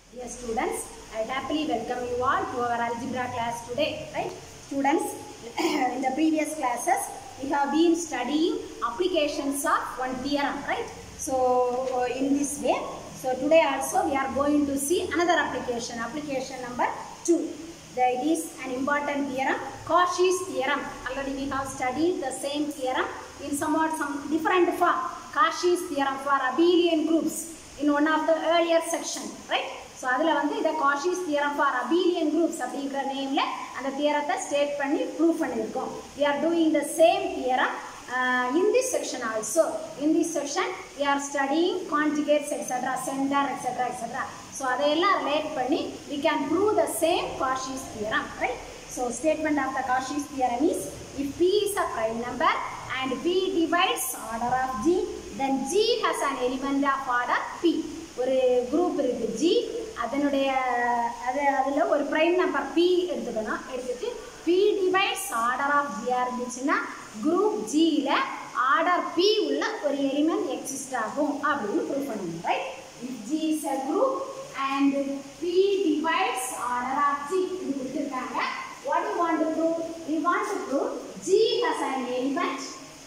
Dear students, I happily welcome you all to our algebra class today. Right? Students, in the previous classes, we have been studying applications of one theorem. Right? So, uh, in this way, so today also we are going to see another application, application number 2. The- It is an important theorem, Cauchy's theorem. Already we have studied the same theorem in somewhat some different form. Cauchy's theorem for abelian groups in one of the earlier section, right? So அதில் வந்து இதை Cauchy's theorem for abelian groups அப்படிங்கிற நேமில் அந்த தியரத்தை state பண்ணி prove பண்ணியிருக்கோம் we are doing the same theorem uh, in this section also in this section we are studying conjugates etc center etc etc so அதையெல்லாம் ரிலேட் பண்ணி we can prove the same Cauchy's theorem right so statement of the Cauchy's theorem is if p is a prime number and p divides order of g then g has an element of order p ஒரு group இருக்கு G அதனுடைய அது அதில் ஒரு prime number P எடுத்துக்கணும் எடுத்துட்டு P divides order of ஜியாக இருந்துச்சுன்னா குரூப் ஜியில் ஆர்டர் பி உள்ள ஒரு எலிமெண்ட் எக்ஸிஸ்ட் ஆகும் அப்படின்னு ப்ரூவ் பண்ணணும் right if G is a group and P divides order of G இது கொடுத்துருக்காங்க what you want to prove we want to prove G has an element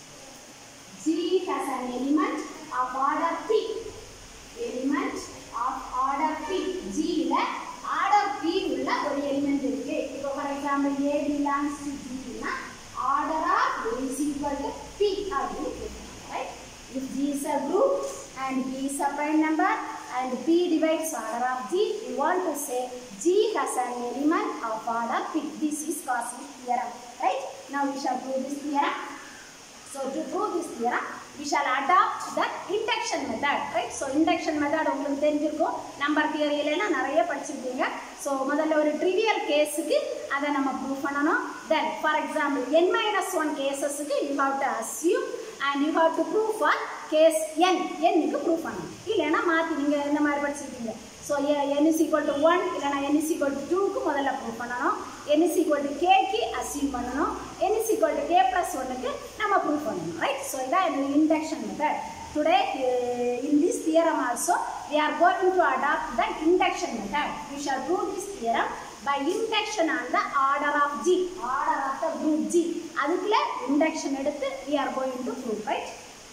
G has an element of order P element of order P ஜியில் order P உள்ள ஒரு element இருக்கு இப்போ for example A belongs to ஜினா order of A is equal to P அப்படின்னு கேட்கணும் right if G is a group and P is a prime number and p divides order of g we want to say g has an element of order p this is Cauchy's theorem right now we shall prove this theorem So to prove this theorem, we shall adopt the induction method, right? So induction method உங்களுக்கு தெரிஞ்சிருக்கும் number தியரியிலலாம் நிறைய படிச்சிருக்கீங்க so முதல்ல ஒரு trivial கேஸுக்கு அதை நம்ம prove பண்ணணும் then for example N minus one கேசஸுக்கு you have to assume and you have to prove for case N எண்ணுக்கு ப்ரூவ் பண்ணணும் இல்லைன்னா மாற்றி நீங்கள் இந்த மாதிரி படிச்சிருக்கீங்க so N is equal to one இல்லைனா என் இஸ் ஈக்குவல் டு டூக்கு முதல்ல ப்ரூவ் பண்ணணும் என் இஸ் ஈக்குவல் டு கேக்கு அசீவ் பண்ணணும் N is equal to K plus ஒன்னுக்கு நம்ம ப்ரூவ் பண்ணணும் ரைட் ஸோ இதான் இந்த induction method today in this theorem also we are going to adopt the induction method we shall prove this theorem by induction on the order of g order of the group g அதுக்குள்ள induction எடுத்து we are going to prove right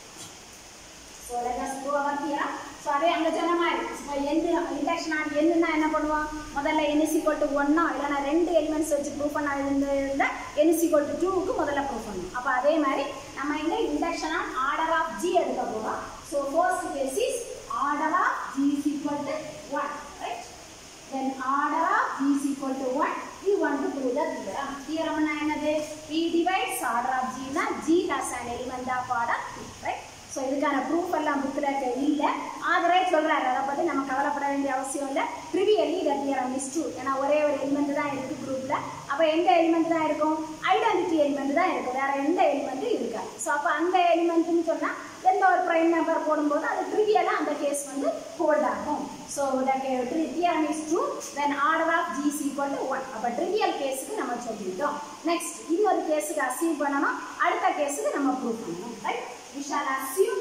so let us go over here so அதே அங்கே சொன்ன மாதிரி இப்போ எந்த induction on என்னன்னா என்ன பண்ணுவோம் முதல்ல n is equal to ஒன்னோ இல்லைனா ரெண்டு எலிமெண்ட்ஸ் வச்சு ப்ரூவ் பண்ண இருந்தால் n is equal to டூவுக்கு முதல்ல ப்ரூவ் பண்ணணும் அப்போ அதே மாதிரி நம்ம இங்கே induction on order of G எடுக்க போகிறோம் so first case is order of G is equal to one right then order of g is equal to 1 we want to prove the theorem theorem னா என்னது p divides order of g னா g has an element of order p right so இதுக்கான proof எல்லாம் புக்கில் இல்லை ஆதரே சொல்கிறாரு அதை பற்றி நம்ம கவலைப்பட வேண்டிய அவசியம் இல்லை trivially the theorem is true ஏன்னா ஒரே ஒரு எலிமெண்ட் தான் இருக்குது குரூப்பில் அப்போ எந்த எலிமெண்ட் தான் இருக்கும் ஐடென்டிட்டி எலிமெண்ட் தான் இருக்கும் வேறு எந்த எலிமெண்ட்டும் இருக்காது ஸோ அப்போ அந்த எலிமெண்ட்னு சொன்னால் எந்த ஒரு ப்ரைம் நம்பர் போடும்போது அது ட்ரிவியலாக அந்த கேஸ் வந்து ஹோல்ட் ஆகும் so theorem is true then order of G is equal to one அப்போ ட்ரிவியல் கேஸுக்கு நம்ம சொல்லிட்டோம் நெக்ஸ்ட் இன்னொரு கேஸுக்கு அசீவ் பண்ணணும் அடுத்த கேஸுக்கு நம்ம ப்ரூவ் பண்ணணும் right we shall assume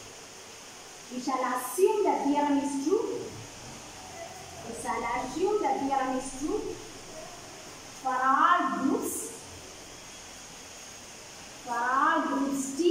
we shall assume the theorem is true we shall assume the theorem is true for all groups for all groups t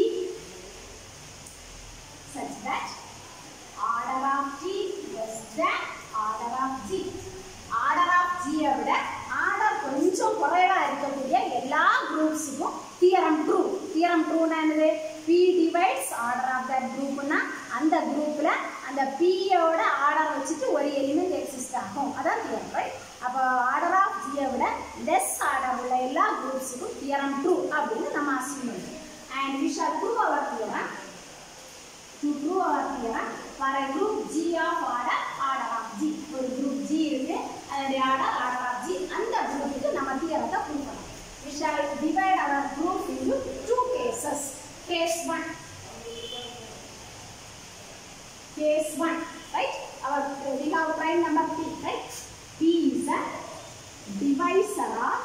such that order of t less than order of g order of g ஐ விட order கொஞ்சம் குறைவா இருக்கக்கூடிய எல்லா குரூப்ஸுக்கும் theorem true theorem ட்ரூனா என்னது P divides order of that குரூப்னா அந்த குரூப்ல அந்த பியோட ஆர்டர் வச்சுட்டு ஒரு எலிமெண்ட் எக்ஸிஸ்ட் ஆகும் அதான் தியரம் ரைட் அப்போ ஆர்டர் ஆஃப் ஜியை விட லெஸ் ஆர்டர் உள்ள எல்லா குரூப்ஸுக்கும் தியரம் ட்ரூ அப்படின்னு நம்ம அசியூம் பண்ணுறோம் and we shall prove our theorem to prove our theorem for a group G of order order of G ஒரு group G இருக்கு அதனுடைய order order of G அந்த குரூப்புக்கு நம்ம தியரத்தை ப்ரூவ் பண்ணலாம் we shall divide our group into two cases case 1 case 1 right our we have prime number p right p is a divisor of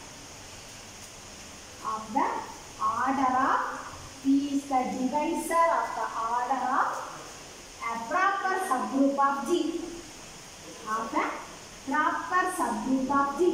of the order of P is the divisor of the order of a proper subgroup of a proper subgroup of G.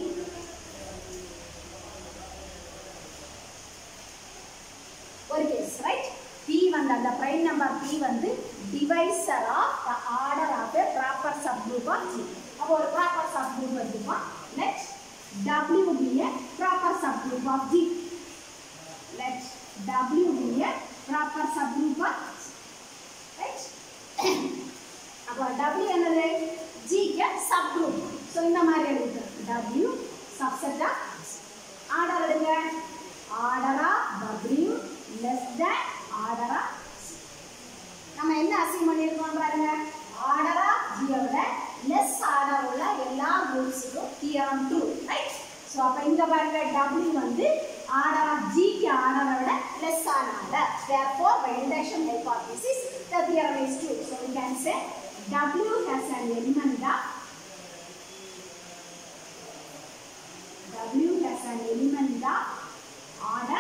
ஒரு case right p வந்து அந்த prime number p வந்து divisor of the order of a proper subgroup of G. அப்போ ஒரு proper subgroup எடுத்துப்போம் let W be a proper subgroup of G. Let W be a proper subgroup of G. Right? அப்போ W என்னது G க்கு subgroup. So இந்த மாதிரி எழுதுது W subset of order எடுங்க order of W less than order of நம்ம என்ன assign பண்ணியிருக்கோம் பாருங்க ஆர்டர் ஆஃப் ஜியோட லெஸ் ஆர்டர் உள்ள எல்லா குரூப்ஸுக்கும் தியரம் ட்ரூ ரைட் ஸோ அப்போ இங்க பாருங்க W வந்து ஆர்டர் ஆஃப் ஜிக்கு ஆர்டரை விட லெஸ் ஆன order therefore by induction hypothesis the theorem is true so we can say W has an element of W has an element of order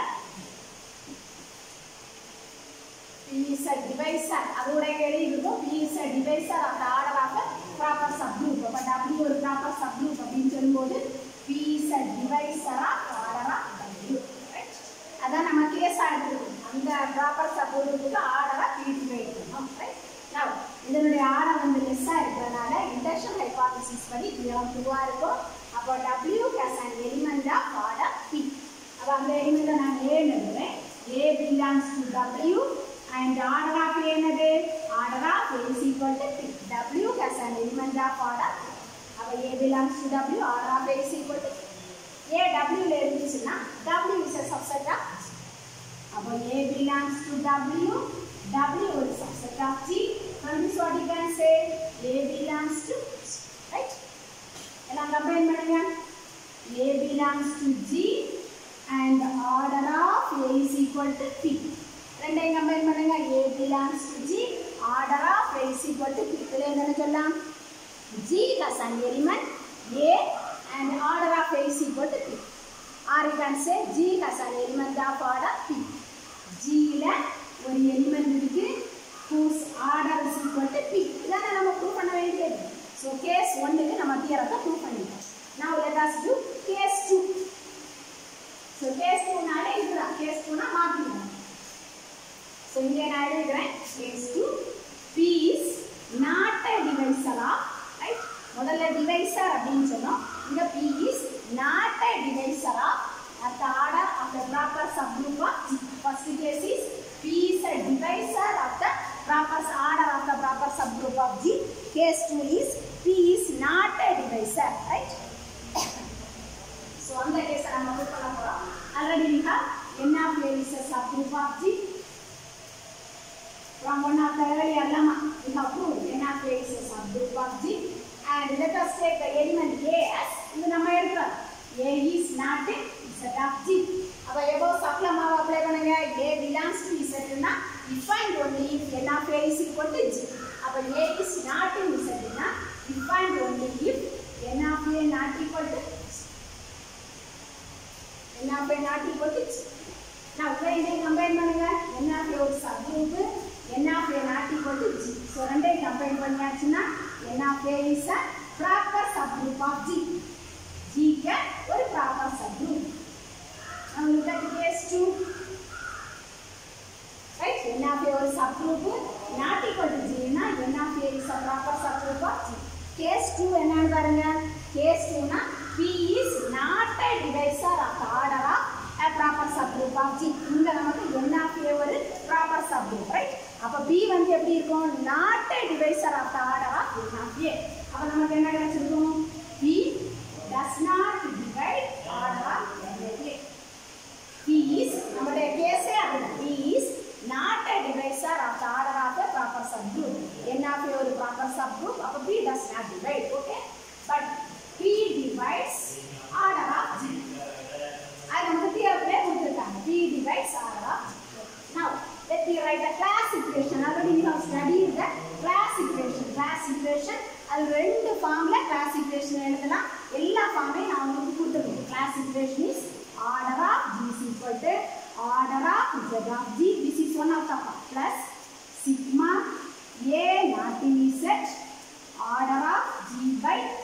P is a divisor அதோட எழுதிருக்கோம் P is a divisor of the order of a proper subgroup அப்ப W ஒரு proper subgroup அப்படின்னு சொல்லும்போது P is a divisor of order of W right? அதான் நம்ம கேஸா எடுத்துருக்கோம் அந்த proper சப்ரூப்புக்கு ஆர்டரா பிரித்து வைக்கணும் ரைட் Now, இதனுடைய ஆர்டர் வந்து லெஸ்ஸாக இருக்கிறதுனால இண்டக்ஷன் ஹைபாதிசிஸ் படி தியரம் ட்ரூவாக இருக்கும் அப்போ W has an element of order P அப்போ அந்த எலிமெண்ட்டை நான் ஏன்னு எழுதுறேன் A belongs to W and order of A என்னது order of A is equal to P W has an element of order P அப்போ A belongs to W order of A is equal to P A W ல இருந்துச்சுன்னா W is a subset of G அப்போ A belongs to W W ஒரு subset of G from this what you can say A belongs to G right எல்லாம் combine பண்ணுங்க A belongs to G and order of A is equal to P ரெண்டையும் combine பண்ணுங்க A belongs to G order of A is equal to P இதுல என்ன சொல்லலாம் G has an element A and order of A is equal to P or you can say G has an element of order P G ல ஒரு element இருக்கு whose order is equal to P இதான நம்ம ப்ரூவ் பண்ண வேண்டியது so case ஒன்றுக்கு நம்ம தியரத்தை ப்ரூவ் பண்ணிட்டோம் now let us do case 2 so case டூனாலே இதுதான் கேஸ் டூனா மாற்றிக்கணும் ஸோ இங்கே நான் எழுதுகிறேன் case two P is not a divisor of right முதல்ல டிவைசர் அப்படின்னு சொன்னோம் இங்க P is not a divisor of at the order of the proper subgroup of G. First case is P is a divisor of the proper order of the proper subgroup of G. Case 2 is P is not a divisor, right? so அந்த கேஸ் நம்ம ப்ரூவ் பண்ண போறோம் already we have n of a is a subgroup of G. From one of the earlier lemma, we have proved n of a is a subgroup of G. And let us take the element A as இது நம்ம எடுக்கிறோம் A is not a set of G. அப்ப எவ்வளோ சப்ளமாவை apply பண்ணுங்க A belongs to Z னா if and only if n of A is equal to G. அப்ப A is not in Z னா if and only if n of A not equal to G. n of A not equal to G. Now ரெண்டையும் combine பண்ணுங்க n of A ஒரு subgroup n of A not equal to G. So ரெண்டையும் combine பண்ணியாச்சுன்னா n of A is a proper subgroup of G. G க்கு ஒரு proper subgroup. Now look at case 2. Right? N of A ஒரு subgroup not equal to G னா N of A is a proper subgroup of G. Case 2 என்னன்னு பாருங்க case 2 னா P is not a divisor of the order of a proper subgroup of G. இங்க நமக்கு N of A ஒரு proper subgroup, right? அப்ப B வந்து எப்படி இருக்கும் not a divisor of the order of N of A. அப்ப நமக்கு என்ன கிடைச்சிருக்கும் P does not divide order of N of A. P is நம்முடைய கேஸே அதுதான் P is not a divisor of the order of a proper subgroup. N of A ஒரு proper subgroup அப்ப P does not divide okay but P divides order of G. அது நமக்கு தியரத்திலே கொடுத்துருக்காங்க P divides order of G. Now let me write the class equation. Already we have studied the class equation. Class equation அது ரெண்டு ஃபார்ம்ல class equation எழுதலாம் எல்லா ஃபார்மையும் நான் உங்களுக்கு கொடுத்துருக்கேன் class equation is order of G is equal to order of Z of G. This is one of the form plus sigma A not in Z order of G by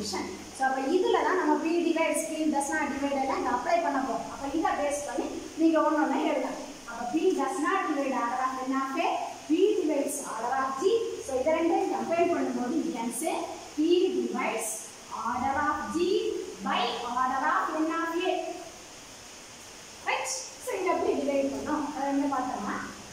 condition so அப்போ இதில் தான் நம்ம P divide P does not divide எல்லாம் இங்கே apply பண்ண போகிறோம் அப்போ இதை பேஸ் பண்ணி நீங்கள் ஒன்று ஒன்று எழுதலாம் அப்போ P does not divide order of N of A P divides order of G so இதை ரெண்டையும் கம்பேர் பண்ணும்போது you can say P divides order of G by order of N of A right so இதை எப்படி divide பண்ணோம் அதை என்ன பார்த்தோம்னா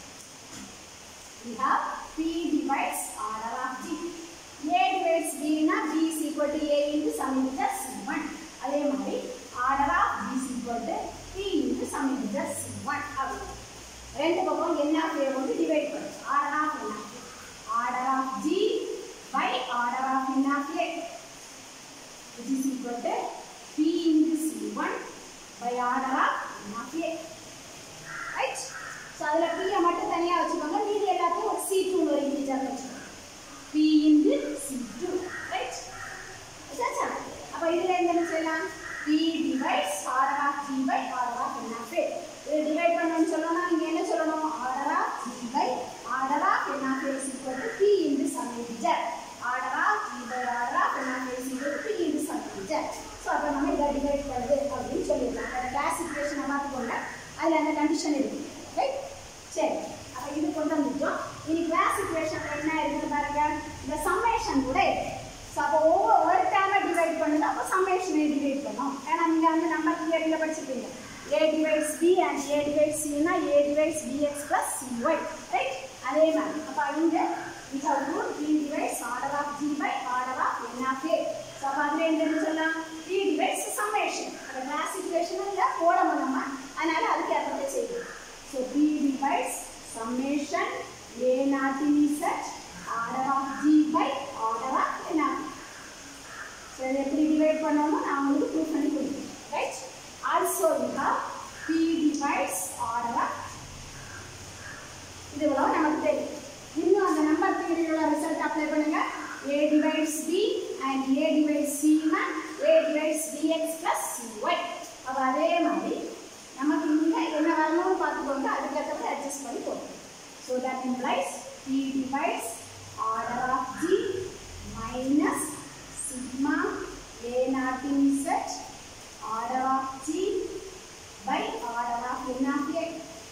we have P divides order of G. A divides B னா B is equal to A into sum integer C1. அதே மாதிரி order of G is equal to P into sum integer C1. அப்படி ரெண்டு பக்கம் என்ன பேர் கொண்டு டிவைட் பண்ணும் ஆர்டர் ஆஃப் என்ன order of G by order of என்ன A which is equal to p into c1 by order of n of a right so அதில் பியை மட்டும் தனியாக வச்சுக்கோங்க மீதி எல்லாத்தையும் ஒரு சி டூன்னு ஒரு இன்டிஜர் வச்சுக்கோங்க P into C two right சரிச்சா அப்போ இதில் என்ன செய்யலாம் P divides order of G by order of N of A இது டிவைட் பண்ணணும்னு சொல்லணும்னா நீங்கள் என்ன சொல்லணும் order of G by order of N of A is equal to P into some integer order of G by order of N of A is equal to P into some integer so அப்போ நம்ம இதை divide பண்ணுது அப்படின்னு சொல்லிடலாம் அந்த கிளாசிஃபிகேஷனை மாற்றிக்கோங்க அதில் அந்த கண்டிஷன் இருக்குது ரைட் சரி அப்போ இது கொண்டு வந்துட்டோம் இனி கிளாசிஃபிகேஷனில் என்ன இருக்குன்னு பாருங்க இந்த சம்மேஷன் கூட இருக்கு ஸோ அப்போ ஒவ்வொரு ஒரு டேமை டிவைட் பண்ணுது அப்போ சம்மேஷனை டிவைட் பண்ணோம் ஏன்னா நீங்கள் வந்து நம்பர் தியரியில் படிச்சிருப்பீங்க A divides B and A divides சினா A divides B X plus C Y right அதே மாதிரி அப்போ இங்கே we have rule p divides order of g by order of n of a so அப்போ அதில் என்ன சொல்லலாம் p divides summation அந்த கிளாசிஃபிகேஷனில் போடணும் நம்ம அதனால அதுக்கு ஏற்பட்டு செய்யணும் so p divides summation a not in z order of g by order of n of a so இதை எப்படி டிவைட் பண்ணணும் நான் உங்களுக்கு ப்ரூவ் பண்ணி கொடுக்குறேன் right also we have p divides order of இது இவ்வளவு நமக்கு தெரியும் இன்னும் அந்த நம்பர் தியரியோட ரிசல்ட் அப்ளை பண்ணுங்க a divides b and a divides c னா a divides bx plus cy அப்ப அதே மாதிரி நமக்கு இங்க என்ன வரணும்னு பார்த்துக்கோங்க அதுக்கேற்றபடி அட்ஜஸ்ட் பண்ணி போடுங்க so that implies p divides order of g minus sigma a naught in z order of g by order of n of a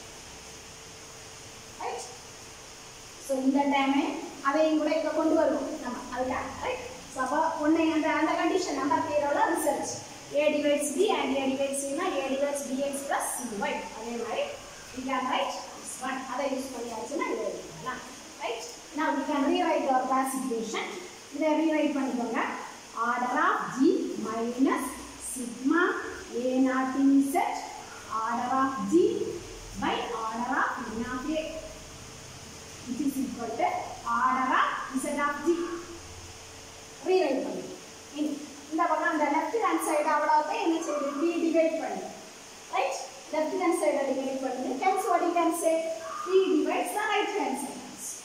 right so இந்த டைமே அதையும் கூட இங்கே கொண்டு வருவோம் நம்ம அதுக்காக ரைட் ஸோ அப்போ ஒன்று அந்த அந்த கண்டிஷன் நம்பர் தேரோட research A divides B and A divides சினா A divides B X plus C Y அதே மாதிரி we can write this one அதை யூஸ் பண்ணியாச்சுன்னா இதை எழுதிக்கலாம் right now we can rewrite our classification இதை rewrite பண்ணிக்கோங்க order of g minus sigma a naught in z order of g by order of n of a which is equal to order of z of g rewrite பண்ணி இனி இந்த பக்கம் அந்த left hand side அவ்வளோதான் என்ன செய்யுது P divide பண்ணுது right left hand சைடை டிவைட் பண்ணுது hence what you can say P divides the right hand side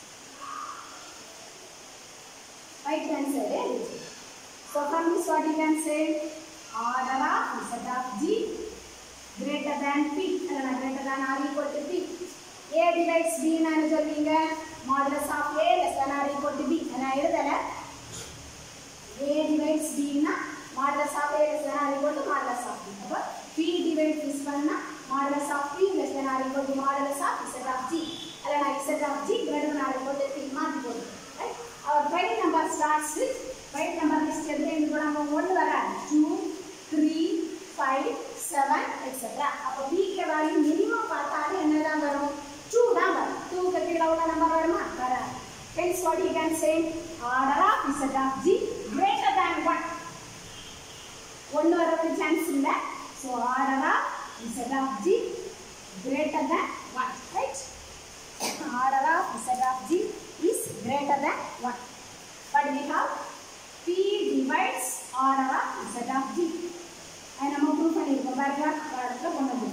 right hand side So from this what you can say order of z of g greater than p அல்லனா greater than or equal to p a divides b னா என்ன சொல்வீங்க modulus of a less than or equal to b நான் எழுதல a divides b னா modulus of a less than or equal to modulus of b அப்ப p divides this one னா modulus of p less than or equal to modulus of z of g அல்லனா z of g greater than or equal to p மாத்தி போடுங்க right our prime number starts with prime number list எதுல இருந்து போடாம 1 வராது 2 3 5 7 etc அப்ப p க்கு value minimum பார்த்தாலே என்னதான் வரும் 2 தான் வரும் 2 க்கு கீழ உள்ள நம்பர் வருமா வராது hence what you can say order of z of g greater than 1 ஒன்று வரதுக்கு சான்ஸ் இல்லை so order of z of g greater than 1 right order of z of g is greater than 1 but we have p divides order of z of g அது நம்ம prove பண்ணியிருக்கோம் பாருங்க ஒரு இடத்துல கொண்டு வந்து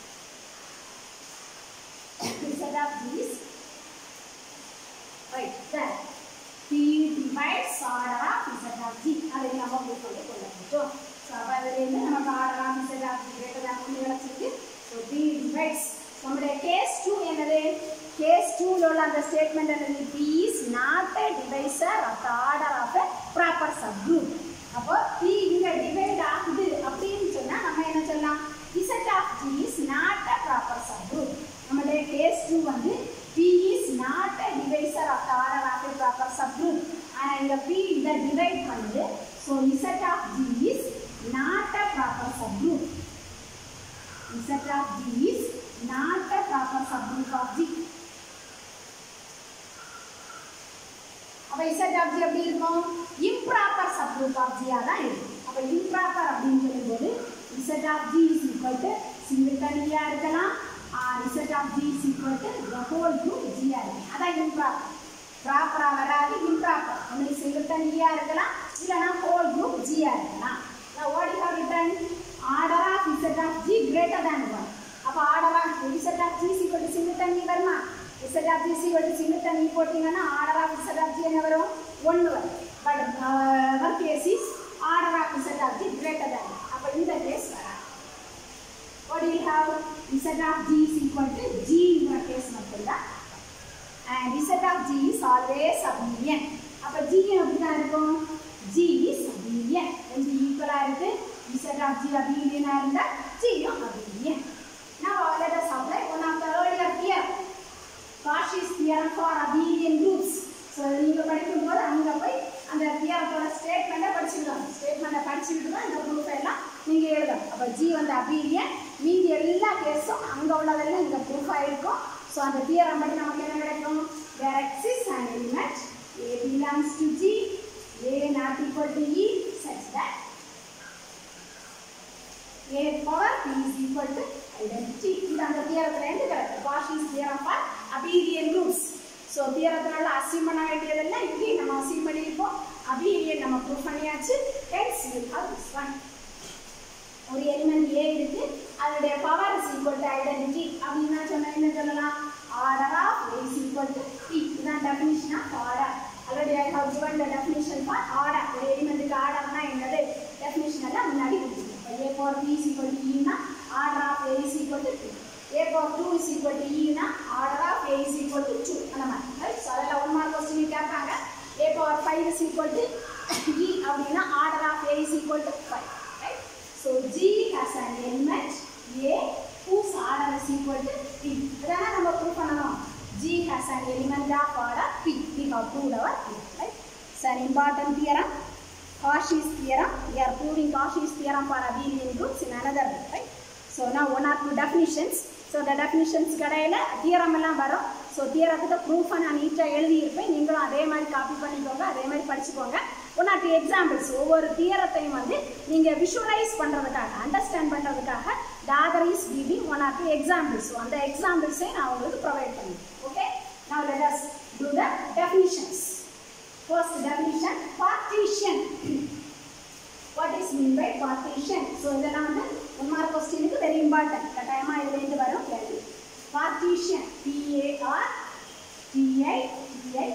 z of g is right there p divides order of z of g அதை நம்ம ப்ரூவ் பண்ணி கொண்டு வந்துட்டோம் ஸோ அப்போ அதுலேருந்து நமக்கு order of z of g greater than ஒன்று கிடச்சிருக்கு ஸோ p divides நம்முடைய கேஸ் டூ என்னது கேஸ் டூவில் உள்ள அந்த ஸ்டேட்மெண்ட் என்னது P is not a divisor of the order of a proper subgroup அப்போ p இங்க டிவைட் ஆகுது அப்படின்னு சொன்னா நம்ம என்ன சொல்லலாம் z of g is not a proper subgroup நம்மளுடைய கேஸ் 2 வந்து p is not a divisor of the order of a proper subgroup ஆனா இங்க p இத டிவைட் பண்ணுது so z of g is not a proper subgroup z of g is not a proper subgroup of g அப்ப z of g எப்படி இருக்கும் improper subgroup of g ஆ தான் இருக்கும் அப்ப improper அப்படின்னு சொல்லும்போது z of g is equal to singleton e ஆ இருக்கலாம் or z of g is equal to the whole group g ஆ இருக்கும் அதான் improper ப்ராப்பரா வராது improper ஒன்லி singleton e ஆ இருக்கலாம் இல்லனா whole group g ஆ இருக்கலாம் now what you have written order of z of g greater than 1 அப்ப order of z of g is equal to singleton e வருமா z of g is equal to singleton e போட்டீங்கன்னா order of z of g என்ன வரும் 1 வரும் but our case is order of z of g greater than அப்ப இந்த case வராது what do you have z of g is equal to g ங்கிற case மட்டும்தான் and z of g is always abelian அப்ப g எப்படி தான் இருக்கும் g is abelian ரெண்டு ஈக்குவலா இருக்கு z of g abelian ஆ இருந்தா g யும் abelian now let us apply one of the earlier theorem Cauchy's theorem for abelian groups so நீங்கள் படிக்கும்போது அங்கே போய் அந்த தியரத்தோட ஸ்டேட்மெண்ட்டை படிச்சுக்கலாம் ஸ்டேட்மெண்ட்டை படிச்சுக்கிட்டு தான் இந்த ப்ரூஃப் எல்லாம் நீங்கள் எழுதணும் அப்போ ஜி வந்து அபீலியன் மீதி எல்லா கேஸும் அங்கே உள்ளதெல்லாம் இங்கே ப்ரூஃபாக இருக்கும் ஸோ அந்த தியரம் படி நமக்கு என்ன கிடைக்கும் where exists an element A belongs to G A not equal to E such that a power p is equal to identity இது அந்த தியரத்துல இருந்து கிடைக்கும் Cauchy's theorem for abelian groups so தியரத்தினால அசீவ் பண்ண வேண்டியதெல்லாம் இங்கேயும் நம்ம அசீவ் பண்ணியிருப்போம் abelian நம்ம ப்ரூவ் பண்ணியாச்சு hence we have this one ஒரு எலிமெண்ட் ஏ இருக்கு அதனுடைய power is equal to identity அப்படின்னா சொன்னா என்ன சொல்லலாம் order of A is equal to P இதுதான் definition of order already I have given the definition for order ஒரு எலிமெண்ட்டுக்கு ஆர்டர்னா என்னது டெஃபினிஷன் எல்லாம் முன்னாடி கொடுத்துருக்கோம் A power P is equal to ஈனா order of A is equal to two A power two is equal to ஈனா order of A is equal to two அந்த மாதிரி ரைட் ஸோ அதில் ஒன் மார்க் கொஸ்டின் கேட்பாங்க A power five is equal to E அப்படின்னா order of A is equal to five right So G has an element A whose order is equal to P. அதான நம்ம prove பண்ணணும். G has an element of order P. We have proved our theorem, right? It's an important theorem. Cauchy's theorem. We are proving Cauchy's theorem for abelian groups in another way, right? So now one or two definitions. So the definitions கடையில் theorem எல்லாம் வரும் so தியரத்துக்கு ப்ரூஃபை நான் நீட்டாக எழுதியிருப்பேன் நீங்களும் அதே மாதிரி copy பண்ணிக்கோங்க அதே மாதிரி படிச்சுக்கோங்க ஒன் ஆர் டூ எக்ஸாம்பிள்ஸ் ஒவ்வொரு தியரத்தையும் வந்து நீங்கள் விஷுவலைஸ் பண்ணுறதுக்காக அண்டர்ஸ்டாண்ட் பண்ணுறதுக்காக the other is giving one or two examples so அந்த எக்ஸாம்பிள்ஸை நான் உங்களுக்கு ப்ரொவைட் பண்ணுவேன் okay now let us do the definitions first definition partition what is mean by partition so இதெல்லாம் வந்து ஒன் மார்க் கொஸ்டினுக்கு வெரி இம்பார்ட்டன்ட் கட்டாயமாக இதுலேருந்து வரும் கேள்வி partition p-a-r t-i t-i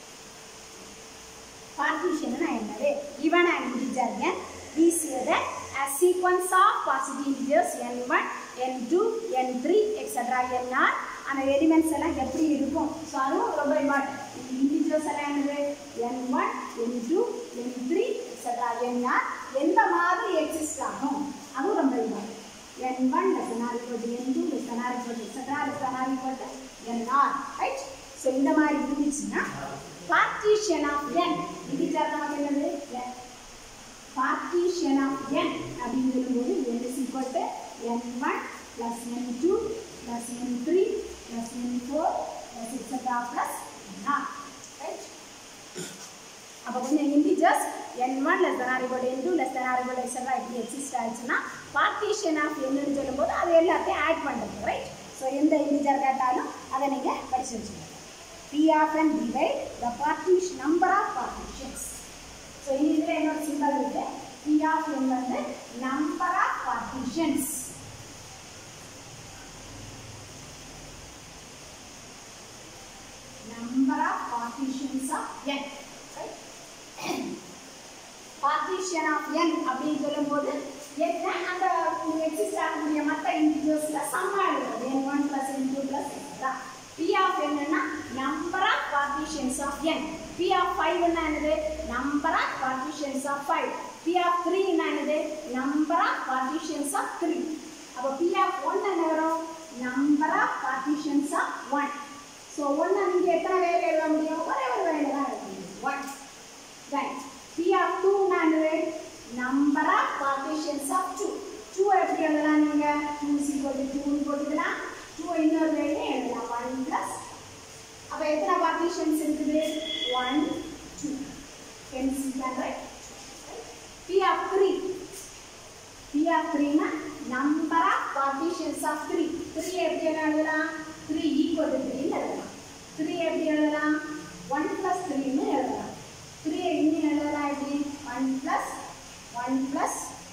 partition னா என்னது given an integer n we say that a sequence of positive integers n1 n2 n3 etc nr அந்த எலிமெண்ட்ஸ் எல்லாம் எப்படி இருக்கும் ஸோ அதுவும் ரொம்ப இம்பார்ட்டன்ட் இன்டிஜர்ஸ் எல்லாம் என்னது n1 n2 n3 etc nr எந்த மாதிரி எக்ஸிஸ்ட் ஆகும் அதுவும் ரொம்ப important n1 less than or equal to n2 less than or equal to etc less than or equal to nr right so இந்த மாதிரி இருந்துச்சுன்னா பார்ட்டிஷன் ஆஃப் n இன்டிஜர் நமக்கு என்னது n பார்ட்டிஷன் ஆஃப் n அப்படின்னு சொல்லும்போது n is equal to n1 plus n2 plus n3 plus n4 plus etc plus nr right அப்போ கொஞ்சம் integers n1 less than or equal to n2 less than or equal to etc இப்படி exist ஆயிடுச்சுன்னா partition of என்னன்னு சொல்லும்போது அது எல்லாத்தையும் add பண்ணுறது right so எந்த இன்டிஜர் கேட்டாலும் அதை நீங்கள் படிச்சு வச்சுக்கோங்க P of n divide the partition number of partitions. So இதில் என்னோட சிம்பிள் இருக்கு P of n வந்து number of partitions. number of partitions of n. Right? partition of n அப்படின்னு சொல்லும்போது என்ன அந்த எக்ஸிஸ்ட் ஆகக்கூடிய மற்ற இன்டிஜர்ஸ்ல சம்மா எழுதுறது n1 one plus N two plus p of n னா number of partitions of n p of 5 னா என்னது number of partitions of 5 p அப்படின்னா என்ன வரும் number of partitions of one so ஒன்று நீங்கள் எத்தனை வேலை எழுத முடியும் ஒரே ஒரு வேலை தான் எழுத முடியும் one then P of two என்னது number of partitions of two two எப்படி எழுதலாம் நீங்கள் டூ சீக்வல் டூன்னு போட்டுக்கலாம் டூ இன்னொரு வேலையே எழுதலாம் ஒன் ப்ளஸ் அப்போ எத்தனை பார்ட்டிஷன்ஸ் இருக்குது one two can see that right p of 3 p of 3 na number of partitions of 3 3 எப்படி எழுதலாம் 3 equal to 3 ன்னு எழுதலாம் 3 எப்படி எழுதலாம் 1 plus 3 ன்னு எழுதலாம் 3 எங்க எழுதலாம் எப்படி 1 plus 1 plus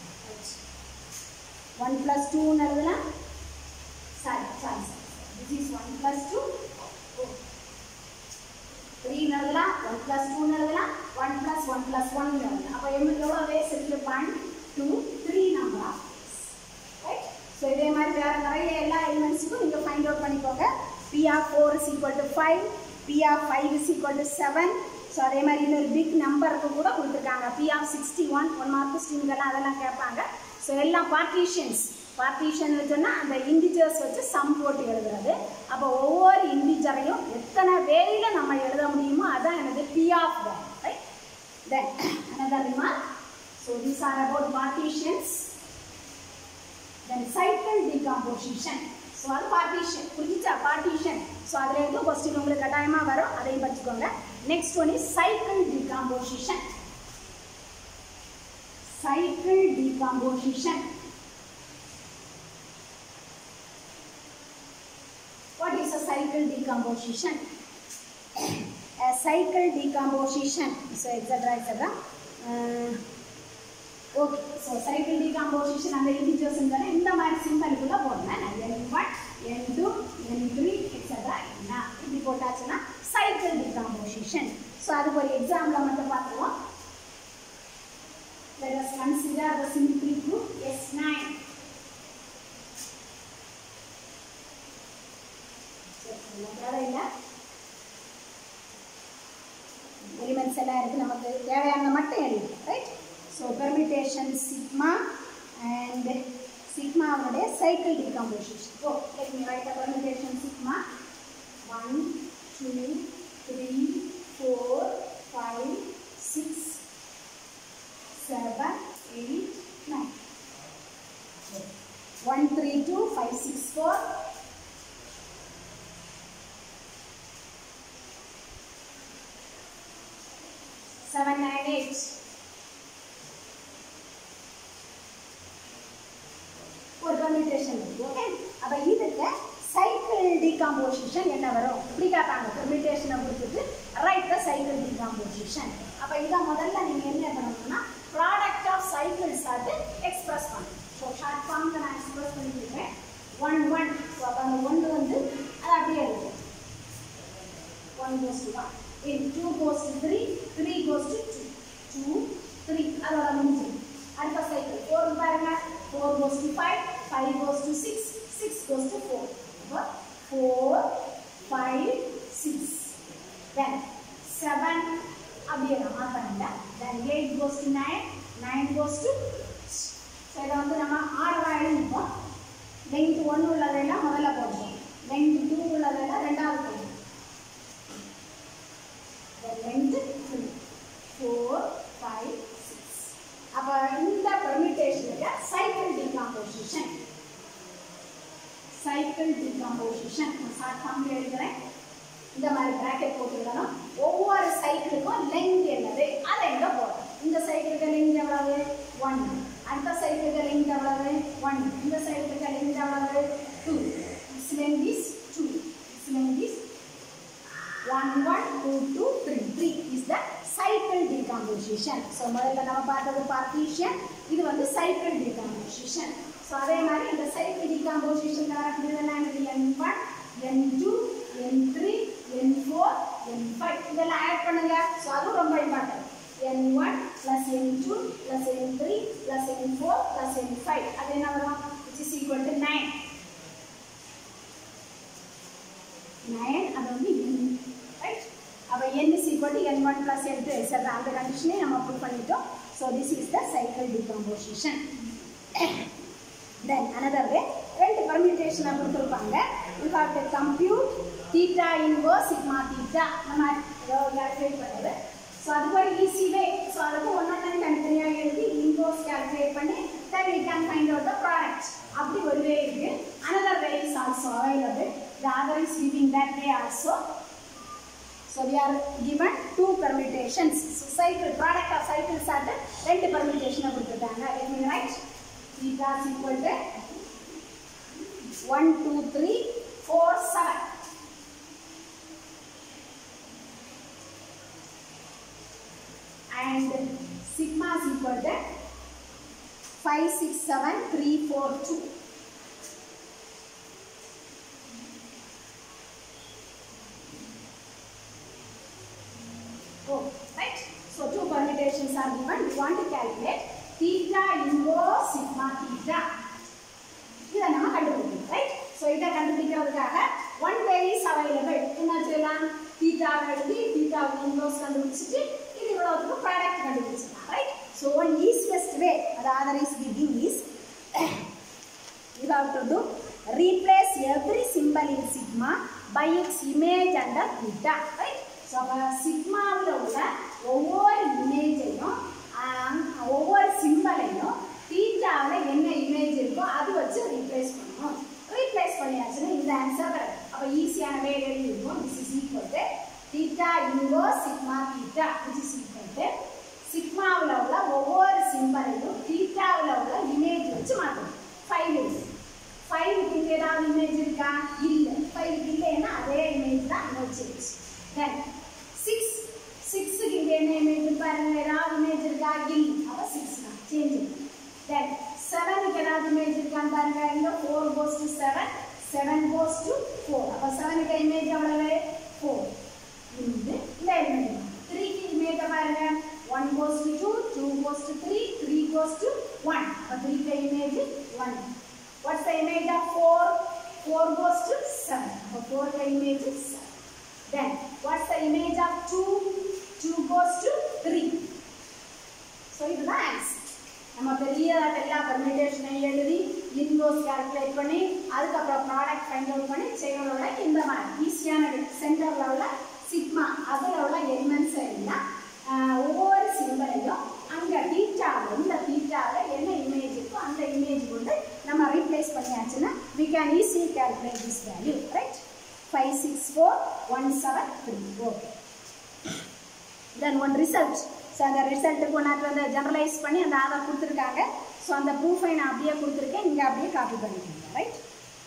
1 plus 2 ன்னு எழுதலாம் sorry sorry sorry. this is 1 plus 2 oh. Three எழுதலாம் ஒன் ப்ளஸ் டூ எழுதலாம் one plus one plus one எழுதலாம் அப்போ எங்களுக்கு எவ்வளோ வேஸ் இருக்கு one two three number of right so இதே மாதிரி வேறு நிறைய எல்லா எலிமெண்ட்ஸுக்கும் நீங்கள் ஃபைண்ட் அவுட் பண்ணிக்கோங்க P of four is equal to five P of five is equal to seven so அதே மாதிரி இன்னொரு பிக் நம்பருக்கு கூட கொடுத்துருக்காங்க P of sixty one one mark ஸ்ட்ரீம்கெல்லாம் அதெல்லாம் கேட்பாங்க ஸோ எல்லாம் பார்ட்டிஷன்ஸ் பார்ட்டிஷன் சொன்னால் அந்த இண்டிஜர்ஸ் வச்சு சம் போட்டு எழுதுறது அப்போ ஒவ்வொரு இண்டிஜரையும் எத்தனை வேலையில் நம்ம எழுத முடியுமோ அதான் எனது P of right then another remark so these are about partitions then cycle decomposition so அது பார்ட்டிஷன் புரிஞ்சிச்சா பார்ட்டிஷன் ஸோ அதில் இருந்து கொஸ்டின் உங்களுக்கு கட்டாயமாக வரும் அதையும் படிச்சுக்கோங்க next one is cycle decomposition cycle decomposition What is a cycle decomposition? a cycle decomposition. So, etc. etc. Uh, okay so cycle decomposition அந்த இண்டிஜுவல்ஸ் தானே இந்த மாதிரி சிம்பிளுக்குள்ள போடணும் N one N two N three extra என்ன இப்படி போட்டாச்சுன்னா cycle decomposition so அதுக்கு ஒரு எக்ஸாம்பிள் மட்டும் பார்த்துருவோம் Let us consider the symmetry group S9. தேவையில்லை எலிமெண்ட்ஸ் எல்லாம் இருக்குது நமக்கு தேவையானதை மட்டும் எழுதும் right so permutation sigma and சிக்மாவுடைய cycle decomposition oh let me write the permutation sigma 1 2 3 4 5 6 7 8 9 1 3 2 5 6 4 seven nine eight. ஒரு கம்யூட்டேஷன் இருக்கு ஓகே அப்போ இதுக்கு சைக்கிள் டிகாம்போசிஷன் என்ன வரும் இப்படி கேட்பாங்க கம்யூட்டேஷனை கொடுத்துட்டு ரைட் த சைக்கிள் டிகாம்போசிஷன் அப்போ இதை முதல்ல நீங்கள் என்ன பண்ணணும்னா ப்ராடக்ட் ஆஃப் சைக்கிள்ஸ் அது எக்ஸ்பிரஸ் பண்ணணும் ஸோ ஷார்ட் ஃபார்ம்க்கு நான் எக்ஸ்பிரஸ் பண்ணியிருக்கேன் ஒன் ஒன் ஸோ அப்போ அந்த ஒன்று வந்து அது அப்படியே இருக்கும் one goes to one in 2 goes to 3, 3 goes to 2, 2, 3, அதோட முடிஞ்சு அடுத்த சைக்கிள் 4 பாருங்க 4 goes to 5, 5 goes to 6, 6 goes to 4. அப்போ 4, 5, 6. Then 7 அப்படியே நான் மார்க் பண்ணிட்டேன் then 8 goes to 9, 9 goes to so இதை வந்து நம்ம ஆர்டராக எழுதிப்போம் லெங்க் ஒன்று உள்ளதெல்லாம் முதல்ல போடுவோம் லெங்க் டூ உள்ளதெல்லாம் ரெண்டாவது போடுவோம் the length 2, 4, 5, 6. அப்போ இந்த பெர்மிட்டேஷனுக்கு சைக்கிள் டிகாம்போசிஷன் சைக்கிள் டிகாம்போசிஷன் நான் ஷார்ட் ஃபார்ம்ல எழுதுறேன் இந்த மாதிரி பிராக்கெட் போட்டுக்கலாம் ஒவ்வொரு சைக்கிளுக்கும் லெங்க் என்னது அதை எங்க போடணும் இந்த சைக்கிளுக்கு லெங்க் எவ்வளவு ஒன் அடுத்த சைக்கிளுக்கு லெங்க் எவ்வளவு ஒன் இந்த சைக்கிளுக்கு லெங்க் எவ்வளவு two is length is two is length is 1, 1, 2, 2, 3. 3 is the cycle decomposition. So, முதல்ல நம்ம பார்த்தது partition. இது வந்து cycle decomposition. So, அதே மாதிரி இந்த cycle decomposition வரக்கூடியதெல்லாம் என்னது N1, N2, N3, N4, N5. இதெல்லாம் ஆட் பண்ணுங்க ஸோ அதுவும் ரொம்ப important N1 plus N2 plus N3 plus N4 plus N5 அது என்ன வரும் which is equal to 9 9 அது வந்து n ரைட் அப்போ n is equal to n1 plus n2 etc. அந்த கண்டிஷனே நம்ம ப்ரூவ் பண்ணிட்டோம் so this is the cycle decomposition then another way ரெண்டு பெர்மிட்டேஷனை கொடுத்துருப்பாங்க you have to compute theta inverse sigma theta நம்ம கால்குலேட் பண்ணுறது ஸோ அது ஒரு ஈஸி வே ஸோ அதுக்கு ஒன்றா தனித்தனியாக எழுதி இன்வர்ஸ் கால்குலேட் பண்ணி then we can find out the product அப்படி ஒரு வே இருக்கு another way is also available the other is giving that way also so we are given two permutations so cycle product of cycles are the ரெண்டு permutation கொடுத்துட்டாங்க let me write theta is equal to 1 2 3 4 7 and sigma is equal to 5 6 7 3 4 2 Oh, right? So two permutations are given. We want to calculate theta inverse sigma theta. இதை நம்ம கண்டுபிடிக்கணும் right so இதை கண்டுபிடிக்கிறதுக்காக one way is available என்ன செய்யலாம் தீட்டாவை எழுதி தீட்டாவை இன்வர்ஸ் கண்டுபிடிச்சிட்டு இது இவ்வளோத்துக்கு ப்ராடக்ட் கண்டுபிடிச்சிடலாம் right so one easiest way அது other is giving is you have to do replace every symbol in sigma by its image under theta right so அப்ப சிக்மாவில் உள்ள ஒவ்வொரு இமேஜையும் ஒவ்வொரு சிம்பலையும் தீட்டாவில் என்ன இமேஜ் இருக்கோ அது வச்சு ரீப்ளேஸ் பண்ணணும் ரீப்ளேஸ் பண்ணியாச்சுன்னா இந்த ஆன்சர் கரெக்ட் அப்போ ஈஸியான வே எழுதிருக்கோம் this is equal to theta inverse sigma theta which is equal to சிக்மாவில் உள்ள ஒவ்வொரு சிம்பலையும் தீட்டாவில் உள்ள இமேஜ் வச்சு மாற்றணும் ஃபைவ் இருக்கு ஃபைவுக்கு இங்கே ஏதாவது இமேஜ் இருக்கா இல்லை ஃபைவுக்கு இல்லைன்னா அதே இமேஜ் தான் இங்கே வச்சிருச்சு தென் சிக்ஸ் சிக்ஸுக்கு இங்கே என்ன இமேஜ் பாருங்க ஏதாவது இமேஜ் இருக்கா இல்லை அப்போ சிக்ஸ் தான் சேஞ்ச் தென் செவனுக்கு ஏதாவது இமேஜ் இருக்கான்னு பாருங்க இங்கே four goes to seven seven goes to four அப்போ செவனுக்கு இமேஜ் எவ்வளவு ஃபோர் இந்த இந்த இமேஜ் த்ரீக்கு இமேஜ் பாருங்க one goes to two two goes to three three goes to one அப்போ த்ரீக்கு image one What's the image of 4? 4 goes to 7. So 4 the image is 7. Then what's the image of 2? 2 goes to 3. So இதுதான் answer நம்ம பெரிய எல்லா பெர்மிட்டேஷனையும் எழுதி inverse calculate பண்ணி அதுக்கப்புறம் product find out பண்ணி செய்யறதோட இந்த மாதிரி ஈஸியான சென்டரில் உள்ள சிக்மா அதில் உள்ள எலிமெண்ட்ஸ் எல்லாம் ஆஹ், ஒவ்வொரு சிம்பலையும் அங்கே தீட்டாவில் இந்த தீட்டாவில் என்ன இமேஜ் இருக்கோ அந்த இமேஜ் கொண்டு நம்ம ரீப்ளேஸ் பண்ணியாச்சுன்னா we can easily calculate this value right 5 6 4 1 7 3 okay then one result so அந்த ரிசல்ட்டு கொண்டாட்டு வந்து ஜெனரலைஸ் பண்ணி அந்த ஆதார் கொடுத்துருக்காங்க ஸோ அந்த ப்ரூஃபை நான் அப்படியே கொடுத்துருக்கேன் நீங்கள் அப்படியே காப்பி பண்ணிக்கோங்க right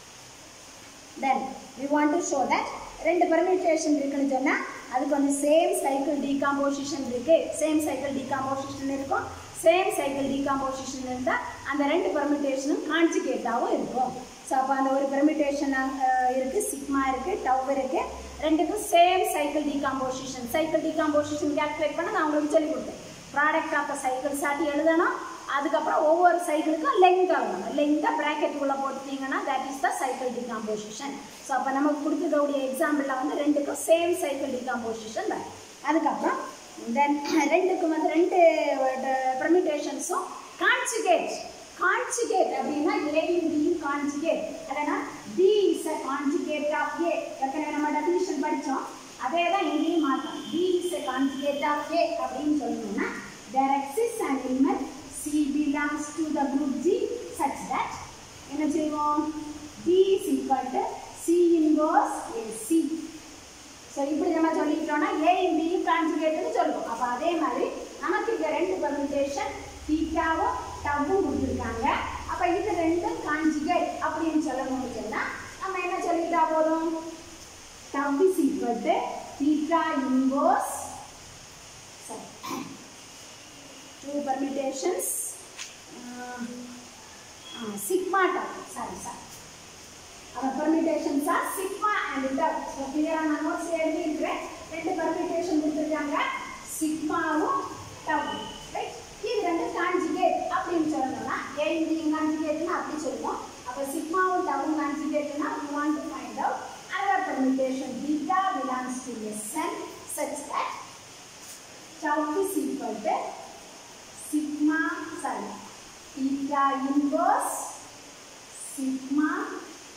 then we want to show that ரெண்டு பெர்மிட்டேஷன் இருக்குன்னு சொன்னால் அதுக்கு வந்து சேம் சைக்கிள் டீகாம்போசிஷன் இருக்குது சேம் சைக்கிள் டீகாம்போசிஷன் இருக்கும் சேம் சைக்கிள் டீகாம்போசிஷன் இருந்தால் அந்த ரெண்டு பெர்மிட்டேஷனும் கான்ஜுகேட்டாகவும் இருக்கும் ஸோ அப்போ அந்த ஒரு பெர்மிட்டேஷன் இருக்குது சிக்மா இருக்குது டவ் இருக்குது ரெண்டுக்கும் same cycle decomposition cycle decomposition calculate பண்ண நான் உங்களுக்கு சொல்லிக் கொடுத்தேன் ப்ராடக்ட் ஆஃப் சைக்கிள் சாட்டி எழுதணும் அதுக்கப்புறம் ஒவ்வொரு சைக்கிளுக்கும் லெங்க் எழுதணும் லெங்கை ப்ராக்கெட்டுக்குள்ளே போட்டுட்டீங்கன்னா that is the cycle decomposition so அப்போ நமக்கு கொடுத்துருக்கக்கூடிய எக்ஸாம்பிளில் வந்து ரெண்டுக்கும் சேம் சைக்கிள் டிகாம்போசிஷன் வரும் அதுக்கப்புறம் தென் ரெண்டுக்கும் வந்து ரெண்டு ப்ரமிட்டேஷன்ஸும் கான்ஜுகேட் கான்ஜுகேட் அப்படின்னா ஏயும் பியும் கான்ஜுகேட் இல்லைன்னா B is a conjugate of A ஏற்கனவே நம்ம டெஃபினிஷன் படித்தோம் அதே தான் இங்கேயும் மாற்றோம் B is a conjugate of A அப்படின்னு சொல்லணும்னா there exists an element C belongs to the group G such that என்ன செய்வோம் B is equal to C inverse AC so இப்படி நம்ம சொல்லிக்கிட்டோம்னா ஏயும் பியும் கான்ஜுகேட்னு சொல்லுவோம் அப்போ அதே மாதிரி நமக்கு இந்த ரெண்டு பெர்மிட்டேஷன் தீட்டாவும் டவ்வும் கொடுத்துருக்காங்க அப்போ இது ரெண்டும் கான்ஜுகேட் அப்படின்னு சொல்லணும்னு சொன்னால் நம்ம என்ன சொல்லிக்கிட்டா போதும் tau is equal to theta inverse சரி two permutations uh, uh, sigma tau sorry sorry our permutations are sigma and tau so clear ஆன notes எழுதி இருக்கிறேன் ரெண்டு permutation கொடுத்துருக்காங்க சிக்மாவும் டவும் ரைட் இது ரெண்டு கான்ஜுகேட் அப்படின்னு சொல்லணும்னா ஏயும் கான்ஜுகேட்னா அப்படி சொல்லுவோம் அப்போ சிக்மாவும் டவும் கான்ஜுகேட்னா we want to find out another permutation beta belongs to Sn such that tau is equal to sigma sorry theta inverse sigma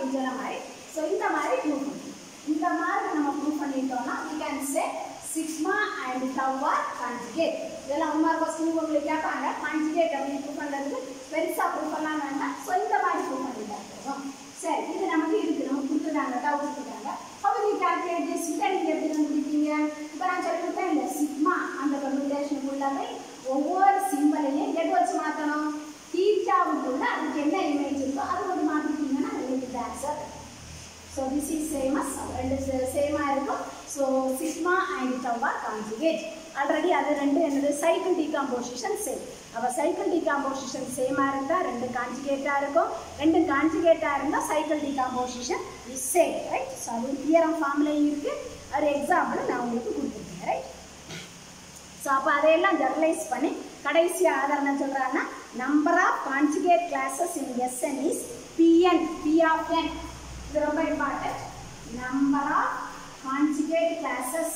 இன்ஜெல்லாம் மாதிரி ஸோ இந்த மாதிரி ப்ரூவ் பண்ணணும் இந்த மாதிரி நம்ம ப்ரூவ் பண்ணிட்டோம்னா we can say sigma and tau are conjugate இதெல்லாம் one mark question உங்களுக்கு கேட்பாங்க கான்ஜுகேட் அப்படின்னு ப்ரூவ் பண்ணுறதுக்கு பெருசாக ப்ரூவ் பண்ணலாம் வேண்டாம் ஸோ இந்த மாதிரி ப்ரூவ் பண்ணிட்டாங்க சரி இது நமக்கு இருக்கு நமக்கு கொடுத்துருக்காங்க டவு கொடுத்துருக்காங்க how will you calculate this இதை நீங்கள் எப்படி கண்டுபிடிப்பீங்க இப்போ நான் சொல்லி கொடுத்தேன் இல்லை சிக்மா அந்த கம்யூனிகேஷன் உள்ளவை ஒவ்வொரு சிம்பலையும் எது வச்சு மாற்றணும் தீட்டாவுக்குள்ள அதுக்கு என்ன இமேஜ் இருக்கோ அதை வந்து மாற்றிட்டீங்கன்னா உங்களுக்கு answer so this is same as ரெண்டு சேமாக இருக்கும் ஸோ சிக்மா அண்ட் டவா கான்ஜுகேட் ஆல்ரெடி அது ரெண்டு என்னது சைக்கிள் டீகாம்போசிஷன் சேம் அப்போ சைக்கிள் டீகாம்போசிஷன் சேமாக இருந்தால் ரெண்டு கான்ஜுகேட்டாக இருக்கும் ரெண்டு கான்ஜுகேட்டாக இருந்தால் cycle decomposition is same right so அது தியரம் ஃபார்ம்லேயும் இருக்குது ஒரு எக்ஸாம்பிள் நான் உங்களுக்கு கொடுத்துருக்கேன் ரைட் ஸோ அப்போ அதையெல்லாம் ஜெர்னலைஸ் பண்ணி கடைசி ஆதாரம் என்ன சொல்கிறாங்கன்னா number of conjugate classes in S N is P N P of N இது ரொம்ப important number of conjugate classes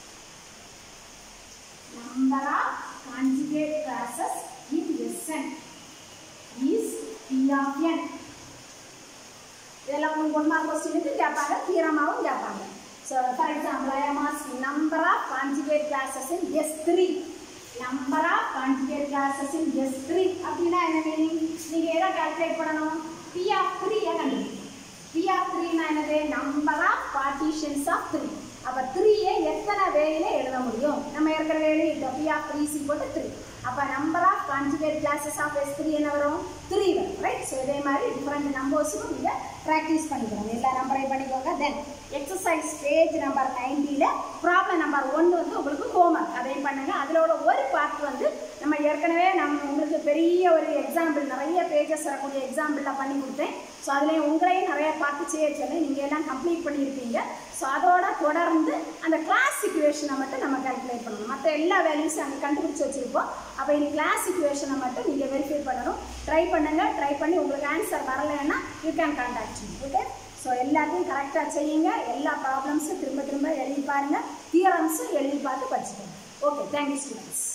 number of conjugate classes in S N is P of N இதெல்லாம் உங்களுக்கு ஒன் மார்க் கொஸ்டினுக்கு கேட்பாங்க தீரமாகவும் கேட்பாங்க so for example I am asking number of conjugate classes in S three number of conjugate classes in S three அப்படின்னா என்ன meaning நீங்கள் எதை calculate பண்ணணும் பி ஆஃப் த்ரீயை கண்டுபிடிக்கணும் பி ஆஃப் த்ரீனா என்னது number of partitions of three அப்போ த்ரீயை எத்தனை வேலையில் எழுத முடியும் நம்ம ஏற்கனவே எழுதிட்டோம் பி ஆஃப் த்ரீ சி போட்டு த்ரீ அப்போ number of conjugate classes of S three என்ன வரும் த்ரீ வரும் ரைட் ஸோ இதே மாதிரி டிஃப்ரெண்ட் நம்பர்ஸும் நீங்கள் ப்ராக்டிஸ் பண்ணிக்கணும் எல்லா நம்பரையும் பண்ணிக்கோங்க தென் எக்ஸசைஸ் பேஜ் நம்பர் நைன்ட்டியில் ப்ராப்ளம் நம்பர் ஒன் வந்து உங்களுக்கு ஹோம்ஒர்க் அதையும் பண்ணுங்க அதில் உள்ள ஒரு பார்ட் வந்து நம்ம ஏற்கனவே நம்ம உங்களுக்கு பெரிய ஒரு எக்ஸாம்பிள் நிறைய பேஜஸ் வரக்கூடிய எக்ஸாம்பிளில் பண்ணி கொடுத்தேன் ஸோ அதுலேயும் உங்களையும் நிறைய பார்த்து செய்ய சொல்லி நீங்கள் எல்லாம் கம்ப்ளீட் பண்ணியிருப்பீங்க ஸோ அதோட தொடர்ந்து அந்த கிளாஸ் இக்குவேஷனை மட்டும் நம்ம கால்குலேட் பண்ணணும் மற்ற எல்லா வேல்யூஸும் அங்கே கண்டுபிடிச்சி வச்சுருப்போம் அப்போ இந்த கிளாஸ் இக்குவேஷனை மட்டும் நீங்கள் வெரிஃபை பண்ணணும் ட்ரை பண்ணுங்கள் ட்ரை பண்ணி உங்களுக்கு ஆன்சர் வரலைன்னா you can contact okay so எல்லாத்தையும் கரெக்டாக செய்யுங்க எல்லா ப்ராப்ளம்ஸும் திரும்ப திரும்ப எழுதி பாருங்கள் தியரம்ஸும் எழுதி பார்த்து படிச்சுக்கோங்க ஓகே தேங்க்யூ ஸ்டூடெண்ட்ஸ்